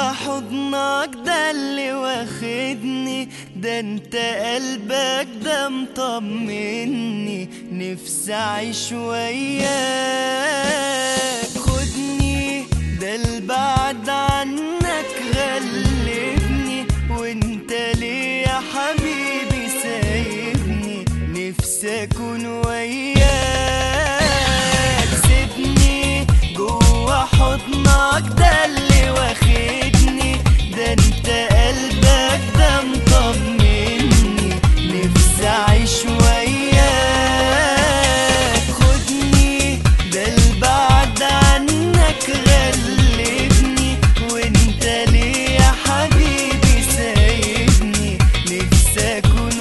حضنك ده اللي واخدني ده انت قلبك ده مطمني نفسي اعيش وياك خدني ده البعد عنك غلبني وانت ليه يا حبيبي سايبني نفسي اكون وياك سيبني جوا حضنك ده اللي واخدني ده انت قلبك ده مطمني نفسي اعيش وياك خدني ده البعد عنك غلبني وانت ليه يا حبيبي سايبني نفسي اكون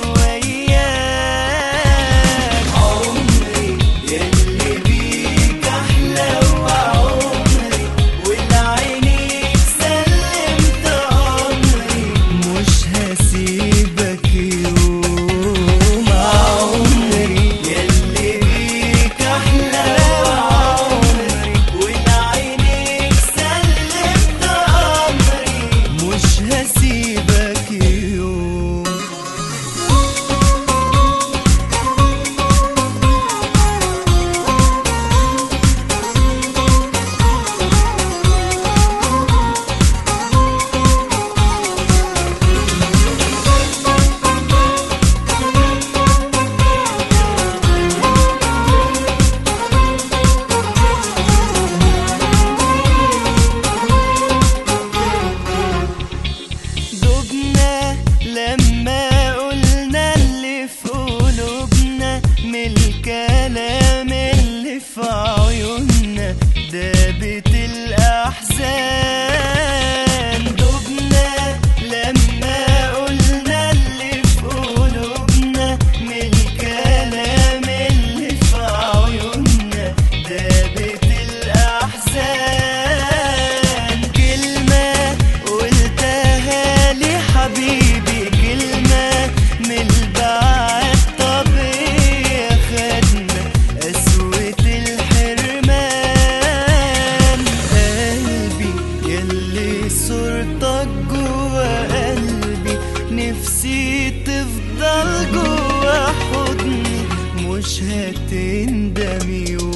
وياك عمري يلي بيك احلى وعمري ولعينيك سلمت امري مش هسيبك يوم عمري يلي بيك احلى وعمري ولعينيك سلمت امري مش هسيبك يوم دبنا لما قلنا اللي في قلوبنا من الكلام اللي في عيوننا دابت الأحزان دبنا لما قلنا اللي في قلوبنا من الكلام اللي في عيوننا دابت الأحزان كلمة قلتها لي حبيبي كلمة من البعد طبيعي خدنا قسوة الحرمان قلبي يلي صورتك جوا قلبي نفسي تفضل جوا حضني مش هتندم يوم